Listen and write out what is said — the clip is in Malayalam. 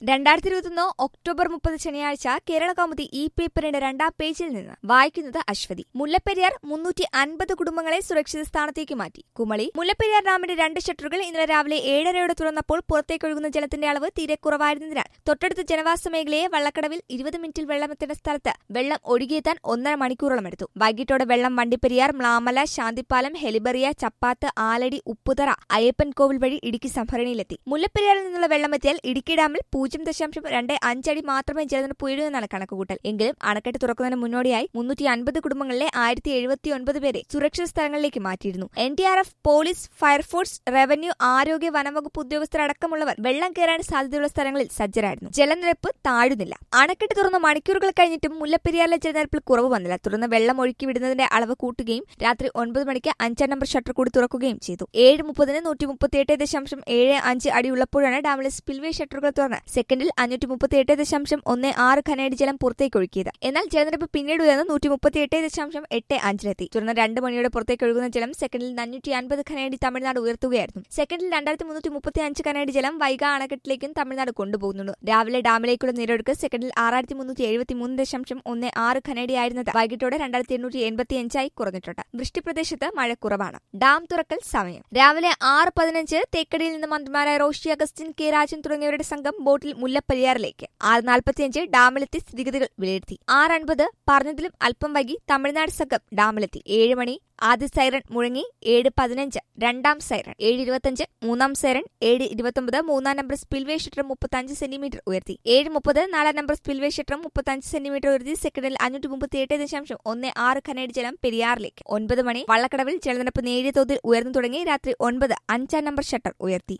രണ്ടായിരത്തി ഇരുപത്തൊന്ന് ഒക്ടോബർ മുപ്പത് ശനിയാഴ്ച കേരള കൗമുദി ഈ പേപ്പറിന്റെ രണ്ടാം പേജിൽ നിന്ന് വായിക്കുന്നത് അശ്വതി മുല്ലപ്പെരിയാർ മുന്നൂറ്റി അൻപത് കുടുംബങ്ങളെ സുരക്ഷിത സ്ഥാനത്തേക്ക് മാറ്റി കുമളി മുല്ലപ്പെരിയാർ ഡാമിന്റെ രണ്ട് ഷട്ടറുകൾ ഇന്നലെ രാവിലെ ഏഴരയോടെ തുറന്നപ്പോൾ പുറത്തേക്കൊഴുകുന്ന ജലത്തിന്റെ അളവ് തീരെ കുറവായിരുന്നതിനാൽ തൊട്ടടുത്ത ജനവാസ മേഖലയെ വള്ളക്കടവിൽ ഇരുപത് മിനിറ്റിൽ വെള്ളമെത്തേണ്ട സ്ഥലത്ത് വെള്ളം ഒഴുകിയെത്താൻ ഒന്നര മണിക്കൂറോളം എടുത്തു വൈകിട്ടോടെ വെള്ളം വണ്ടിപ്പെരിയാർ മ്ലാമല ശാന്തിപ്പാലം ഹെലിബറിയ ചപ്പാത്ത് ആലടി ഉപ്പുതറ അയ്യപ്പൻകോവിൽ വഴി ഇടുക്കി സംഭരണിയിലെത്തി മുല്ലപ്പെരിയാറിൽ നിന്നുള്ള വെള്ളമെത്തിയാൽ ഇടുക്കി ഡാമിൽ പൂജ്യം ദശാംശം രണ്ട് അഞ്ചടി മാത്രമേ ജലനിരപ്പ് ഉയരൂ കണക്കുകൂട്ടൽ എങ്കിലും അണക്കെട്ട് തുറക്കുന്നതിന് മുന്നോടിയായി മുന്നൂറ്റി അൻപത് കുടുംബങ്ങളിലെ ആയിരത്തി എഴുപത്തി ഒൻപത് പേരെ സുരക്ഷിത സ്ഥലങ്ങളിലേക്ക് മാറ്റിയിരുന്നു N D R F police fire force revenue ആരോഗ്യ വനംവകുപ്പ് ഉദ്യോഗസ്ഥരടക്കമുള്ളവർ വെള്ളം കയറാൻ സാധ്യതയുള്ള സ്ഥലങ്ങളിൽ സജ്ജരായിരുന്നു ജലനിരപ്പ് താഴുന്നില്ല അണക്കെട്ട് തുറന്ന മണിക്കൂറുകൾ കഴിഞ്ഞിട്ടും മുല്ലപ്പെരിയാറിലെ ജലനിരപ്പിൽ കുറവ് വന്നില്ല തുടർന്ന് വെള്ളം ഒഴുക്കി വിടുന്നതിന്റെ അളവ് കൂട്ടുകയും രാത്രി ഒൻപത് മണിക്ക് അഞ്ചാം നമ്പർ ഷട്ടർ കൂടി തുറക്കുകയും ചെയ്തു ഏഴ് മുപ്പതിന് നൂറ്റി മുപ്പത്തിയെട്ട് ദശാംശം ഏഴ് അഞ്ച് അടിയുള്ളപ്പോഴാണ് ഡാമിലെ സ്പിൽവേ ഷട്ടറുകൾ തുറന്ന് സെക്കൻഡിൽ അഞ്ഞൂറ്റി മുപ്പത്തിയെട്ട് ദശാംശം ഒന്ന് ആറ് ഖനയടി ജലം പുറത്തേക്ക് ഒഴുക്കിയത് എന്നാൽ ജലനിരപ്പ് പിന്നീട് ഉയർന്ന് നൂറ്റി മുപ്പത്തിയെട്ട് ദശാംശം എട്ട് അഞ്ചിലെത്തി തുടർന്ന് രണ്ട് മണിയോടെ പുറത്തേക്ക് ഒഴുകുന്ന ജലം സെക്കൻഡിൽ അഞ്ഞൂറ്റി അൻപത് ഖനയടി തമിഴ്നാട് ഉയർത്തുകയായിരുന്നു സെക്കൻഡിൽ രണ്ടായിരത്തി മുന്നൂറ്റി മുപ്പത്തി അഞ്ച് ഖനയടി ജലം വൈഗ അണക്കെട്ടിലേക്കും തമിഴ്നാട് കൊണ്ടുപോകുന്നുണ്ട് രാവിലെ ഡാമിലേക്കുള്ള നീരൊഴുക്ക് സെക്കൻഡിൽ ആറായിരത്തി മുന്നൂറ്റി എഴുപത്തി മൂന്ന് ദശാംശം ഒന്ന് ആറ് ഖനയടി ആയിരുന്നത് വൈകിട്ടോടെ രണ്ടായിരത്തി എണ്ണൂറ്റി എൺപത്തി അഞ്ചായി കുറഞ്ഞിട്ടുണ്ട് വൃഷ്ടിപ്രദേശത്ത് മഴ കുറവാണ് ഡാം തുറക്കൽ സമയം രാവിലെ ആറ് പതിനഞ്ച് തേക്കടിയിൽ നിന്ന് മന്ത്രിമാരായ റോഷി അഗസ്റ്റിൻ കെ രാജൻ തുടങ്ങിയവരുടെ സംഘം ബോട്ടിൽ മുല്ലപ്പെരിയാറിലേക്ക് ആറ് നാൽപ്പത്തിയഞ്ച് ഡാമിലെത്തി സ്ഥിതിഗതികൾ വിലയിരുത്തി ആറ് അൻപത് പറഞ്ഞതിലും അല്പം വൈകി തമിഴ്നാട് സംഘം ഡാമിലെത്തി ഏഴ് മണി ആദ്യ സൈറൺ മുഴങ്ങി ഏഴ് പതിനഞ്ച് രണ്ടാം സൈറൺ ഏഴ് ഇരുപത്തഞ്ച് മൂന്നാം സൈറൺ ഏഴ് ഇരുപത്തൊമ്പത് മൂന്നാം നമ്പർ സ്പിൽവേ ഷട്ടർ മുപ്പത്തഞ്ച് സെന്റിമീറ്റർ ഉയർത്തി ഏഴ് മുപ്പത് നാലാം നമ്പർ സ്പിൽവേ ഷട്ടർ മുപ്പത്തഞ്ച് സെന്റിമീറ്റർ ഉയർത്തി സെക്കൻഡിൽ അഞ്ഞൂറ്റി മുപ്പത്തി എട്ട് ദശാംശം ഒന്ന് ആറ് ഖനേഡ് ജലം പെരിയാറിലേക്ക് ഒൻപത് മണി വള്ളക്കടവിൽ ജലനിരപ്പ് നേരിയ തോതിൽ ഉയർന്നു തുടങ്ങി രാത്രി ഒൻപത് അഞ്ചാം നമ്പർ ഷട്ടർ ഉയർത്തി